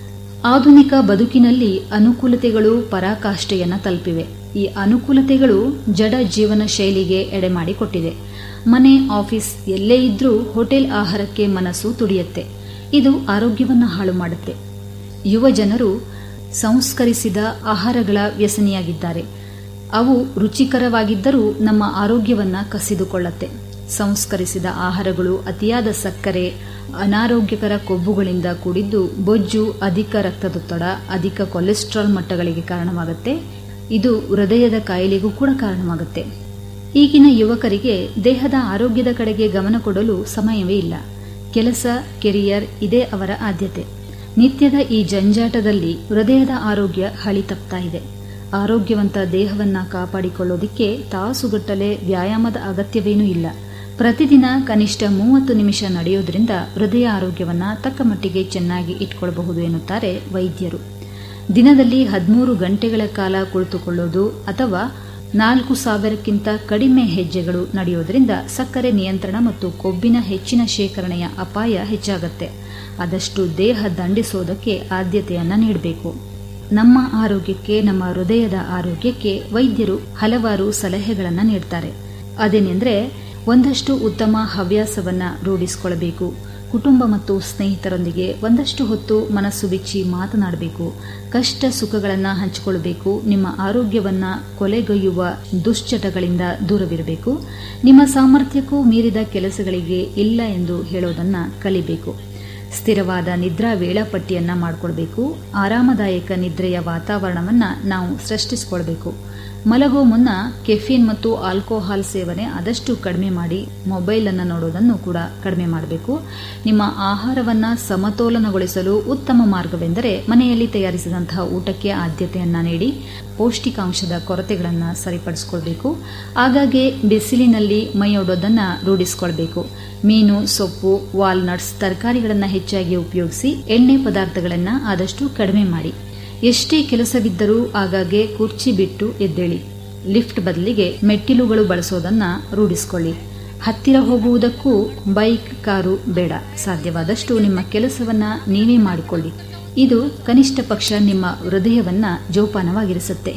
ಆಧುನಿಕ ಬದುಕಿನಲ್ಲಿ ಅನುಕೂಲತೆಗಳು ಪರಾಕಾಷ್ಠೆಯನ್ನ ತಲುಪಿವೆ ಈ ಅನುಕೂಲತೆಗಳು ಜಡ ಜೀವನ ಶೈಲಿಗೆ ಎಡೆಮಾಡಿಕೊಟ್ಟಿದೆ ಮನೆ ಆಫೀಸ್ ಎಲ್ಲೇ ಇದ್ರೂ ಹೋಟೆಲ್ ಆಹಾರಕ್ಕೆ ಮನಸ್ಸು ತುಡಿಯುತ್ತೆ ಇದು ಆರೋಗ್ಯವನ್ನ ಹಾಳು ಮಾಡುತ್ತೆ ಯುವ ಜನರು ಸಂಸ್ಕರಿಸಿದ ಆಹಾರಗಳ ವ್ಯಸನಿಯಾಗಿದ್ದಾರೆ ಅವು ರುಚಿಕರವಾಗಿದ್ದರೂ ನಮ್ಮ ಆರೋಗ್ಯವನ್ನ ಕಸಿದುಕೊಳ್ಳುತ್ತೆ ಸಂಸ್ಕರಿಸಿದ ಆಹಾರಗಳು ಅತಿಯಾದ ಸಕ್ಕರೆ ಅನಾರೋಗ್ಯಕರ ಕೊಬ್ಬುಗಳಿಂದ ಕೂಡಿದ್ದು ಬೊಜ್ಜು ಅಧಿಕ ರಕ್ತದೊತ್ತಡ ಅಧಿಕ ಕೊಲೆಸ್ಟ್ರಾಲ್ ಮಟ್ಟಗಳಿಗೆ ಕಾರಣವಾಗುತ್ತೆ ಇದು ಹೃದಯದ ಕಾಯಿಲೆಗೂ ಕೂಡ ಕಾರಣವಾಗುತ್ತೆ ಈಗಿನ ಯುವಕರಿಗೆ ದೇಹದ ಆರೋಗ್ಯದ ಕಡೆಗೆ ಗಮನ ಕೊಡಲು ಸಮಯವೇ ಇಲ್ಲ ಕೆಲಸ ಕೆರಿಯರ್ ಇದೇ ಅವರ ಆದ್ಯತೆ ನಿತ್ಯದ ಈ ಜಂಜಾಟದಲ್ಲಿ ಹೃದಯದ ಆರೋಗ್ಯ ಹಳಿ ತಪ್ತಾ ಇದೆ ಆರೋಗ್ಯವಂತ ದೇಹವನ್ನ ಕಾಪಾಡಿಕೊಳ್ಳೋದಿಕ್ಕೆ ತಾಸುಗಟ್ಟಲೆ ವ್ಯಾಯಾಮದ ಅಗತ್ಯವೇನೂ ಇಲ್ಲ ಪ್ರತಿದಿನ ಕನಿಷ್ಠ ಮೂವತ್ತು ನಿಮಿಷ ನಡೆಯೋದ್ರಿಂದ ಹೃದಯ ಆರೋಗ್ಯವನ್ನ ತಕ್ಕ ಮಟ್ಟಿಗೆ ಚೆನ್ನಾಗಿ ಇಟ್ಕೊಳ್ಳಬಹುದು ಎನ್ನುತ್ತಾರೆ ವೈದ್ಯರು ದಿನದಲ್ಲಿ ಹದಿಮೂರು ಗಂಟೆಗಳ ಕಾಲ ಕುಳಿತುಕೊಳ್ಳೋದು ಅಥವಾ ನಾಲ್ಕು ಸಾವಿರಕ್ಕಿಂತ ಕಡಿಮೆ ಹೆಜ್ಜೆಗಳು ನಡೆಯೋದ್ರಿಂದ ಸಕ್ಕರೆ ನಿಯಂತ್ರಣ ಮತ್ತು ಕೊಬ್ಬಿನ ಹೆಚ್ಚಿನ ಶೇಖರಣೆಯ ಅಪಾಯ ಹೆಚ್ಚಾಗುತ್ತೆ ಆದಷ್ಟು ದೇಹ ದಂಡಿಸೋದಕ್ಕೆ ಆದ್ಯತೆಯನ್ನ ನೀಡಬೇಕು ನಮ್ಮ ಆರೋಗ್ಯಕ್ಕೆ ನಮ್ಮ ಹೃದಯದ ಆರೋಗ್ಯಕ್ಕೆ ವೈದ್ಯರು ಹಲವಾರು ಸಲಹೆಗಳನ್ನು ನೀಡ್ತಾರೆ ಅದೇನೆಂದ್ರೆ ಒಂದಷ್ಟು ಉತ್ತಮ ಹವ್ಯಾಸವನ್ನ ರೂಢಿಸಿಕೊಳ್ಳಬೇಕು ಕುಟುಂಬ ಮತ್ತು ಸ್ನೇಹಿತರೊಂದಿಗೆ ಒಂದಷ್ಟು ಹೊತ್ತು ಮನಸ್ಸು ಬಿಚ್ಚಿ ಮಾತನಾಡಬೇಕು ಕಷ್ಟ ಸುಖಗಳನ್ನು ಹಂಚಿಕೊಳ್ಳಬೇಕು ನಿಮ್ಮ ಆರೋಗ್ಯವನ್ನ ಕೊಲೆಗೈಯುವ ದುಶ್ಚಟಗಳಿಂದ ದೂರವಿರಬೇಕು ನಿಮ್ಮ ಸಾಮರ್ಥ್ಯಕ್ಕೂ ಮೀರಿದ ಕೆಲಸಗಳಿಗೆ ಇಲ್ಲ ಎಂದು ಹೇಳೋದನ್ನ ಕಲಿಬೇಕು ಸ್ಥಿರವಾದ ನಿದ್ರಾ ವೇಳಾಪಟ್ಟಿಯನ್ನ ಮಾಡಿಕೊಳ್ಬೇಕು ಆರಾಮದಾಯಕ ನಿದ್ರೆಯ ವಾತಾವರಣವನ್ನ ನಾವು ಸೃಷ್ಟಿಸಿಕೊಳ್ಬೇಕು ಮಲಗೋ ಮುನ್ನ ಕೆಫಿನ್ ಮತ್ತು ಆಲ್ಕೋಹಾಲ್ ಸೇವನೆ ಆದಷ್ಟು ಕಡಿಮೆ ಮಾಡಿ ಮೊಬೈಲ್ ಅನ್ನು ನೋಡೋದನ್ನು ಕೂಡ ಕಡಿಮೆ ಮಾಡಬೇಕು ನಿಮ್ಮ ಆಹಾರವನ್ನ ಸಮತೋಲನಗೊಳಿಸಲು ಉತ್ತಮ ಮಾರ್ಗವೆಂದರೆ ಮನೆಯಲ್ಲಿ ತಯಾರಿಸಿದಂತಹ ಊಟಕ್ಕೆ ಆದ್ಯತೆಯನ್ನ ನೀಡಿ ಪೌಷ್ಟಿಕಾಂಶದ ಕೊರತೆಗಳನ್ನು ಸರಿಪಡಿಸಿಕೊಳ್ಬೇಕು ಆಗಾಗ್ಗೆ ಬಿಸಿಲಿನಲ್ಲಿ ಮೈಯೊಡೋದನ್ನ ರೂಢಿಸಿಕೊಳ್ಬೇಕು ಮೀನು ಸೊಪ್ಪು ವಾಲ್ನಟ್ಸ್ ತರಕಾರಿಗಳನ್ನು ಹೆಚ್ಚಾಗಿ ಉಪಯೋಗಿಸಿ ಎಣ್ಣೆ ಪದಾರ್ಥಗಳನ್ನು ಆದಷ್ಟು ಕಡಿಮೆ ಮಾಡಿ ಎಷ್ಟೇ ಕೆಲಸವಿದ್ದರೂ ಆಗಾಗ್ಗೆ ಕುರ್ಚಿ ಬಿಟ್ಟು ಎದ್ದೇಳಿ ಲಿಫ್ಟ್ ಬದಲಿಗೆ ಮೆಟ್ಟಿಲುಗಳು ಬಳಸೋದನ್ನ ರೂಢಿಸಿಕೊಳ್ಳಿ ಹತ್ತಿರ ಹೋಗುವುದಕ್ಕೂ ಬೈಕ್ ಕಾರು ಬೇಡ ಸಾಧ್ಯವಾದಷ್ಟು ನಿಮ್ಮ ಕೆಲಸವನ್ನ ನೀವೇ ಮಾಡಿಕೊಳ್ಳಿ ಇದು ಕನಿಷ್ಠ ಪಕ್ಷ ನಿಮ್ಮ ಹೃದಯವನ್ನ ಜೋಪಾನವಾಗಿರಿಸುತ್ತೆ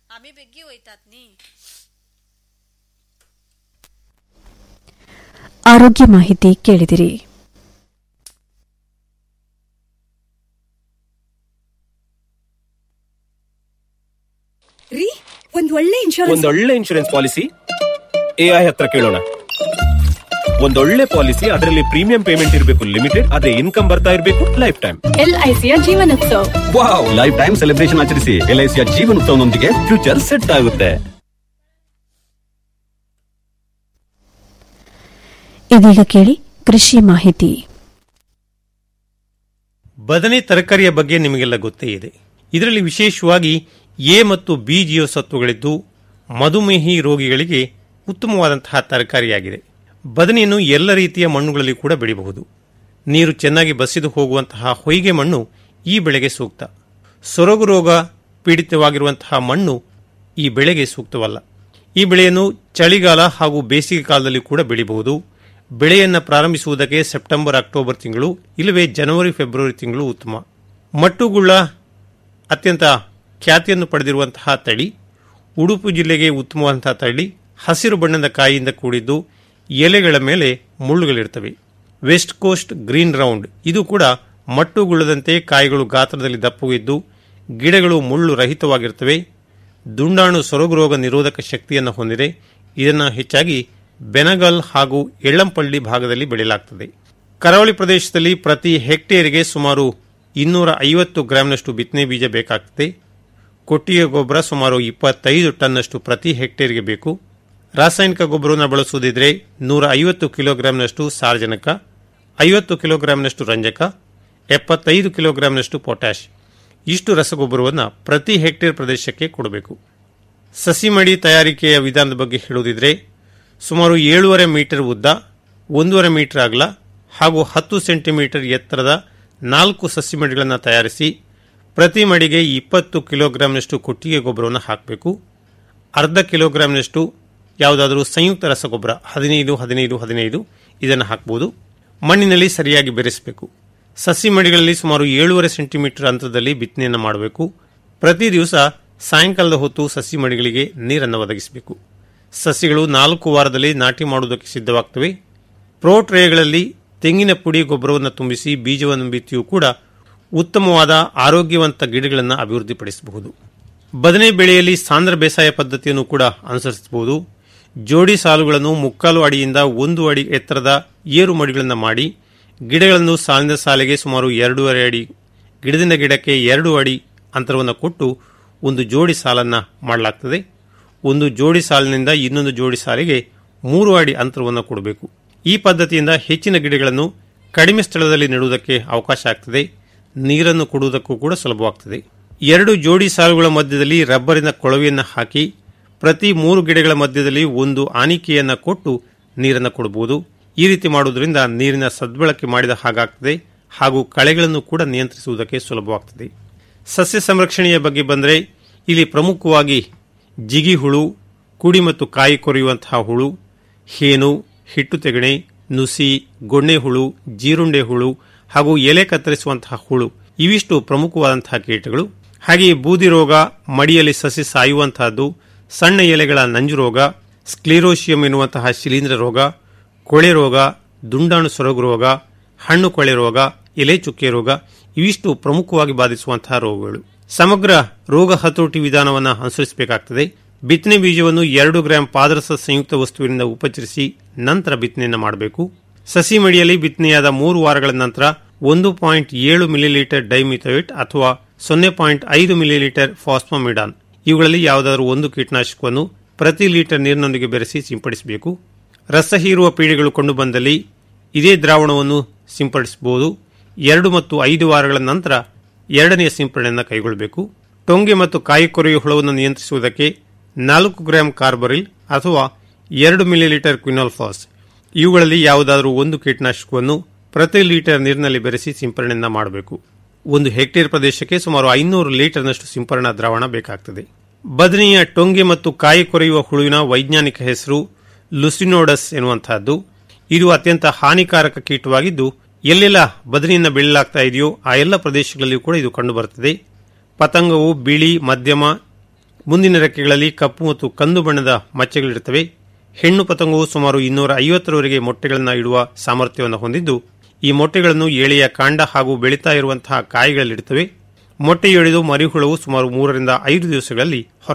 ಆರೋಗ್ಯ ಮಾಹಿತಿ ಕೇಳಿದಿರಿ ರೀ ಒಂದ್ ಒಳ್ಳೆ ಇನ್ಶೂರೆನ್ಸ್ ಒಂದೊಳ್ಳೆ ಇನ್ಶೂರೆನ್ಸ್ ಪಾಲಿಸಿ ಎ ಐ ಹತ್ರ ಕೇಳೋಣ ಒಂದೊಳ್ಳೆ ಪಾಲಿಸಿ ಅದರಲ್ಲಿ ಪ್ರೀಮಿಯಂ ಪೇಮೆಂಟ್ ಇರಬೇಕು ಲಿಮಿಟೆಡ್ ಅದೇ ಇನ್ಕಮ್ ಬರ್ತಾ ಇರಬೇಕು ಲೈಫ್ ಟೈಮ್ ಎಲ್ಐಸಿಯ Jeevan Utsav wow life time celebration ಆಚರಿಸಿ ಎಲ್ಐಸಿಯ ಜೀವನೋತ್ಸವನೊಂದಿಗೆ ಫ್ಯೂಚರ್ ಸೆಟ್ ಆಗುತ್ತೆ ಇದೀಗ ಕೇಳಿ ಕೃಷಿ ಮಾಹಿತಿ ಬದನೆ ತರಕಾರಿಯ ಬಗ್ಗೆ ನಿಮಗೆಲ್ಲ ಗೊತ್ತೇ ಇದೆ ಇದರಲ್ಲಿ ವಿಶೇಷವಾಗಿ ಎ ಮತ್ತು ಬಿ ಜೀವಸತ್ವಗಳಿದ್ದು ಮಧುಮೇಹಿ ರೋಗಿಗಳಿಗೆ ಉತ್ತಮವಾದಂತಹ ತರಕಾರಿಯಾಗಿದೆ ಬದನೆಯನ್ನು ಎಲ್ಲ ರೀತಿಯ ಮಣ್ಣುಗಳಲ್ಲಿ ಕೂಡ ಬೆಳೆಯಬಹುದು ನೀರು ಚೆನ್ನಾಗಿ ಬಸಿದು ಹೋಗುವಂತಹ ಹೊಯ್ಗೆ ಮಣ್ಣು ಈ ಬೆಳೆಗೆ ಸೂಕ್ತ ಸೊರಗು ರೋಗ ಪೀಡಿತವಾಗಿರುವಂತಹ ಮಣ್ಣು ಈ ಬೆಳೆಗೆ ಸೂಕ್ತವಲ್ಲ ಈ ಬೆಳೆಯನ್ನು ಚಳಿಗಾಲ ಹಾಗೂ ಬೇಸಿಗೆ ಕಾಲದಲ್ಲಿ ಕೂಡ ಬೆಳೆಯಬಹುದು ಬೆಳೆಯನ್ನು ಪ್ರಾರಂಭಿಸುವುದಕ್ಕೆ ಸೆಪ್ಟೆಂಬರ್ ಅಕ್ಟೋಬರ್ ತಿಂಗಳು ಇಲ್ಲವೇ ಜನವರಿ ಫೆಬ್ರವರಿ ತಿಂಗಳು ಉತ್ತಮ ಮಟ್ಟುಗುಳ್ಳ ಅತ್ಯಂತ ಖ್ಯಾತಿಯನ್ನು ಪಡೆದಿರುವಂತಹ ತಳಿ ಉಡುಪು ಜಿಲ್ಲೆಗೆ ಉತ್ತಮವಾದಂತಹ ತಳಿ ಹಸಿರು ಬಣ್ಣದ ಕಾಯಿಯಿಂದ ಕೂಡಿದ್ದು ಎಲೆಗಳ ಮೇಲೆ ಮುಳ್ಳುಗಳಿರ್ತವೆ ವೆಸ್ಟ್ ಕೋಸ್ಟ್ ಗ್ರೀನ್ ರೌಂಡ್ ಇದು ಕೂಡ ಮಟ್ಟುಗುಳ್ಳದಂತೆ ಕಾಯಿಗಳು ಗಾತ್ರದಲ್ಲಿ ದಪ್ಪವಿದ್ದು ಗಿಡಗಳು ಮುಳ್ಳು ರಹಿತವಾಗಿರ್ತವೆ ದುಂಡಾಣು ಸೊರಗು ರೋಗ ನಿರೋಧಕ ಶಕ್ತಿಯನ್ನು ಹೊಂದಿದೆ ಇದನ್ನು ಹೆಚ್ಚಾಗಿ ಬೆನಗಲ್ ಹಾಗೂ ಎಳ್ಳಂಪಳ್ಳಿ ಭಾಗದಲ್ಲಿ ಬೆಳೆಯಲಾಗುತ್ತದೆ ಕರಾವಳಿ ಪ್ರದೇಶದಲ್ಲಿ ಪ್ರತಿ ಹೆಕ್ಟೇರಿಗೆ ಸುಮಾರು ಇನ್ನೂರ ಐವತ್ತು ಗ್ರಾಂನಷ್ಟು ಬಿತ್ತನೆ ಬೀಜ ಬೇಕಾಗ್ತದೆ ಕೊಟ್ಟಿಗೆ ಗೊಬ್ಬರ ಸುಮಾರು ಇಪ್ಪತ್ತೈದು ಟನ್ನಷ್ಟು ಪ್ರತಿ ಹೆಕ್ಟೇರ್ಗೆ ಬೇಕು ರಾಸಾಯನಿಕ ಗೊಬ್ಬರವನ್ನು ಬಳಸುವುದಿದ್ರೆ ನೂರ ಐವತ್ತು ಕಿಲೋಗ್ರಾಂನಷ್ಟು ಸಾರಜನಕ ಐವತ್ತು ಕಿಲೋಗ್ರಾಂನಷ್ಟು ರಂಜಕ ಎಪ್ಪತ್ತೈದು ಕಿಲೋಗ್ರಾಂನಷ್ಟು ಪೊಟ್ಯಾಷ್ ಇಷ್ಟು ರಸಗೊಬ್ಬರವನ್ನು ಪ್ರತಿ ಹೆಕ್ಟೇರ್ ಪ್ರದೇಶಕ್ಕೆ ಕೊಡಬೇಕು ಸಸಿ ಮಡಿ ತಯಾರಿಕೆಯ ವಿಧಾನದ ಬಗ್ಗೆ ಹೇಳುವುದಿದ್ರೆ ಸುಮಾರು ಏಳೂವರೆ ಮೀಟರ್ ಉದ್ದ ಒಂದೂವರೆ ಮೀಟರ್ ಅಗಲ ಹಾಗೂ ಹತ್ತು ಸೆಂಟಿಮೀಟರ್ ಎತ್ತರದ ನಾಲ್ಕು ಸಸಿ ಮಡಿಗಳನ್ನು ತಯಾರಿಸಿ ಪ್ರತಿ ಮಡಿಗೆ ಇಪ್ಪತ್ತು ಕಿಲೋಗ್ರಾಂನಷ್ಟು ಕೊಟ್ಟಿಗೆ ಗೊಬ್ಬರವನ್ನು ಹಾಕಬೇಕು ಅರ್ಧ ಕಿಲೋಗ್ರಾಂನಷ್ಟು ಯಾವುದಾದರೂ ಸಂಯುಕ್ತ ರಸಗೊಬ್ಬರ ಹದಿನೈದು ಹದಿನೈದು ಹದಿನೈದು ಇದನ್ನು ಹಾಕಬಹುದು ಮಣ್ಣಿನಲ್ಲಿ ಸರಿಯಾಗಿ ಬೆರೆಸಬೇಕು ಸಸಿ ಮಡಿಗಳಲ್ಲಿ ಸುಮಾರು ಏಳೂವರೆ ಸೆಂಟಿಮೀಟರ್ ಅಂತರದಲ್ಲಿ ಬಿತ್ತನೆಯನ್ನು ಮಾಡಬೇಕು ಪ್ರತಿ ದಿವಸ ಸಾಯಂಕಾಲದ ಹೊತ್ತು ಸಸಿ ಮಡಿಗಳಿಗೆ ನೀರನ್ನು ಒದಗಿಸಬೇಕು ಸಸಿಗಳು ನಾಲ್ಕು ವಾರದಲ್ಲಿ ನಾಟಿ ಮಾಡುವುದಕ್ಕೆ ಸಿದ್ಧವಾಗ್ತವೆ ಪ್ರೋ ಟ್ರೇಗಳಲ್ಲಿ ತೆಂಗಿನ ಪುಡಿ ಗೊಬ್ಬರವನ್ನು ತುಂಬಿಸಿ ಬೀಜವನ್ನು ಬಿತ್ತಿಯೂ ಕೂಡ ಉತ್ತಮವಾದ ಆರೋಗ್ಯವಂತ ಗಿಡಗಳನ್ನು ಅಭಿವೃದ್ಧಿಪಡಿಸಬಹುದು ಬದನೆ ಬೆಳೆಯಲ್ಲಿ ಸಾಂದ್ರ ಬೇಸಾಯ ಪದ್ಧತಿಯನ್ನು ಕೂಡ ಅನುಸರಿಸಬಹುದು ಜೋಡಿ ಸಾಲುಗಳನ್ನು ಮುಕ್ಕಾಲು ಅಡಿಯಿಂದ ಒಂದು ಅಡಿ ಎತ್ತರದ ಏರು ಮಡಿಗಳನ್ನು ಮಾಡಿ ಗಿಡಗಳನ್ನು ಸಾಲಿನ ಸಾಲಿಗೆ ಸುಮಾರು ಎರಡೂವರೆ ಅಡಿ ಗಿಡದಿಂದ ಗಿಡಕ್ಕೆ ಎರಡು ಅಡಿ ಅಂತರವನ್ನು ಕೊಟ್ಟು ಒಂದು ಜೋಡಿ ಸಾಲನ್ನು ಮಾಡಲಾಗ್ತದೆ ಒಂದು ಜೋಡಿ ಸಾಲಿನಿಂದ ಇನ್ನೊಂದು ಜೋಡಿ ಸಾಲಿಗೆ ಮೂರು ಅಡಿ ಅಂತರವನ್ನು ಕೊಡಬೇಕು ಈ ಪದ್ಧತಿಯಿಂದ ಹೆಚ್ಚಿನ ಗಿಡಗಳನ್ನು ಕಡಿಮೆ ಸ್ಥಳದಲ್ಲಿ ನೆಡುವುದಕ್ಕೆ ಅವಕಾಶ ಆಗ್ತದೆ ನೀರನ್ನು ಕೊಡುವುದಕ್ಕೂ ಕೂಡ ಸುಲಭವಾಗ್ತದೆ ಎರಡು ಜೋಡಿ ಸಾಲುಗಳ ಮಧ್ಯದಲ್ಲಿ ರಬ್ಬರಿನ ಕೊಳವೆಯನ್ನು ಹಾಕಿ ಪ್ರತಿ ಮೂರು ಗಿಡಗಳ ಮಧ್ಯದಲ್ಲಿ ಒಂದು ಆನಿಕೆಯನ್ನು ಕೊಟ್ಟು ನೀರನ್ನು ಕೊಡಬಹುದು ಈ ರೀತಿ ಮಾಡುವುದರಿಂದ ನೀರಿನ ಸದ್ಬಳಕೆ ಮಾಡಿದ ಹಾಗಾಗ್ತದೆ ಹಾಗೂ ಕಳೆಗಳನ್ನು ಕೂಡ ನಿಯಂತ್ರಿಸುವುದಕ್ಕೆ ಸುಲಭವಾಗ್ತದೆ ಸಸ್ಯ ಸಂರಕ್ಷಣೆಯ ಬಗ್ಗೆ ಬಂದರೆ ಇಲ್ಲಿ ಪ್ರಮುಖವಾಗಿ ಜಿಗಿ ಹುಳು ಕುಡಿ ಮತ್ತು ಕಾಯಿ ಕೊರೆಯುವಂತಹ ಹುಳು ಹೇನು ಹಿಟ್ಟು ತೆಗಣೆ ನುಸಿ ಗೊಣ್ಣೆ ಹುಳು ಜೀರುಂಡೆ ಹುಳು ಹಾಗೂ ಎಲೆ ಕತ್ತರಿಸುವಂತಹ ಹುಳು ಇವಿಷ್ಟು ಪ್ರಮುಖವಾದಂತಹ ಕೀಟಗಳು ಹಾಗೆಯೇ ಬೂದಿ ರೋಗ ಮಡಿಯಲ್ಲಿ ಸಸಿ ಸಾಯುವಂತಹದ್ದು ಸಣ್ಣ ಎಲೆಗಳ ನಂಜು ರೋಗ ಸ್ಕ್ಲಿರೋಶಿಯಂ ಎನ್ನುವಂತಹ ಶಿಲೀಂಧ್ರ ರೋಗ ಕೊಳೆ ರೋಗ ದುಂಡಾಣು ಸೊರಗು ರೋಗ ಹಣ್ಣು ಕೊಳೆ ರೋಗ ಎಲೆ ಚುಕ್ಕೆ ರೋಗ ಇವಿಷ್ಟು ಪ್ರಮುಖವಾಗಿ ಬಾಧಿಸುವಂತಹ ರೋಗಗಳು ಸಮಗ್ರ ರೋಗ ಹತೋಟಿ ವಿಧಾನವನ್ನು ಅನುಸರಿಸಬೇಕಾಗ್ತದೆ ಬಿತ್ತನೆ ಬೀಜವನ್ನು ಎರಡು ಗ್ರಾಂ ಪಾದರಸ ಸಂಯುಕ್ತ ವಸ್ತುವಿನಿಂದ ಉಪಚರಿಸಿ ನಂತರ ಬಿತ್ತನೆಯನ್ನು ಮಾಡಬೇಕು ಸಸಿ ಮಡಿಯಲ್ಲಿ ಬಿತ್ತನೆಯಾದ ಮೂರು ವಾರಗಳ ನಂತರ ಒಂದು ಪಾಯಿಂಟ್ ಏಳು ಮಿಲಿಲೀಟರ್ ಡೈಮಿಥೋಯಿಟ್ ಅಥವಾ ಸೊನ್ನೆ ಪಾಯಿಂಟ್ ಐದು ಮಿಲಿಲೀಟರ್ ಫಾಸ್ಫೋಮಿಡಾನ್ ಇವುಗಳಲ್ಲಿ ಯಾವುದಾದರೂ ಒಂದು ಕೀಟನಾಶಕವನ್ನು ಪ್ರತಿ ಲೀಟರ್ ನೀರಿನೊಂದಿಗೆ ಬೆರೆಸಿ ಸಿಂಪಡಿಸಬೇಕು ರಸ ಹೀರುವ ಪೀಡೆಗಳು ಕಂಡುಬಂದಲ್ಲಿ ಇದೇ ದ್ರಾವಣವನ್ನು ಸಿಂಪಡಿಸಬಹುದು ಎರಡು ಮತ್ತು ಐದು ವಾರಗಳ ನಂತರ ಎರಡನೆಯ ಸಿಂಪಡಣೆಯನ್ನು ಕೈಗೊಳ್ಳಬೇಕು ಟೊಂಗೆ ಮತ್ತು ಕಾಯಿ ಕೊರೆಯುವ ಹುಳವನ್ನು ನಿಯಂತ್ರಿಸುವುದಕ್ಕೆ ನಾಲ್ಕು ಗ್ರಾಂ ಕಾರ್ಬರಿಲ್ ಅಥವಾ ಎರಡು ಮಿಲಿಲೀಟರ್ ಕ್ವಿನಾಲ್ಫಾಸ್ ಇವುಗಳಲ್ಲಿ ಯಾವುದಾದರೂ ಒಂದು ಕೀಟನಾಶಕವನ್ನು ಪ್ರತಿ ಲೀಟರ್ ನೀರಿನಲ್ಲಿ ಬೆರೆಸಿ ಸಿಂಪರಣೆಯನ್ನ ಮಾಡಬೇಕು ಒಂದು ಹೆಕ್ಟೇರ್ ಪ್ರದೇಶಕ್ಕೆ ಸುಮಾರು ಐನೂರು ಲೀಟರ್ನಷ್ಟು ಸಿಂಪರಣಾ ದ್ರಾವಣ ಬೇಕಾಗ್ತದೆ ಬದನೆಯ ಟೊಂಗೆ ಮತ್ತು ಕಾಯಿ ಕೊರೆಯುವ ಹುಳುವಿನ ವೈಜ್ಞಾನಿಕ ಹೆಸರು ಲುಸಿನೋಡಸ್ ಎನ್ನುವಂತಹದ್ದು ಇದು ಅತ್ಯಂತ ಹಾನಿಕಾರಕ ಕೀಟವಾಗಿದ್ದು ಎಲ್ಲೆಲ್ಲ ಬದನೆಯನ್ನು ಬೆಳೆಯಲಾಗ್ತಾ ಇದೆಯೋ ಆ ಎಲ್ಲ ಪ್ರದೇಶಗಳಲ್ಲಿಯೂ ಕೂಡ ಇದು ಕಂಡುಬರುತ್ತದೆ ಪತಂಗವು ಬಿಳಿ ಮಧ್ಯಮ ಮುಂದಿನ ರೆಕ್ಕೆಗಳಲ್ಲಿ ಕಪ್ಪು ಮತ್ತು ಕಂದು ಬಣ್ಣದ ಮಚ್ಚೆಗಳಿರುತ್ತವೆ ಹೆಣ್ಣು ಪತಂಗವು ಸುಮಾರು ಇನ್ನೂರ ಐವತ್ತರವರೆಗೆ ಮೊಟ್ಟೆಗಳನ್ನು ಇಡುವ ಸಾಮರ್ಥ್ಯವನ್ನು ಹೊಂದಿದ್ದು ಈ ಮೊಟ್ಟೆಗಳನ್ನು ಎಳೆಯ ಕಾಂಡ ಹಾಗೂ ಬೆಳೀತಾ ಇರುವಂತಹ ಕಾಯಿಗಳಲ್ಲಿಡುತ್ತವೆ ಮೊಟ್ಟೆಯೊಡೆದು ಮರಿಹುಳವು ಸುಮಾರು ಮೂರರಿಂದ ಐದು ದಿವಸಗಳಲ್ಲಿ ಹೊರ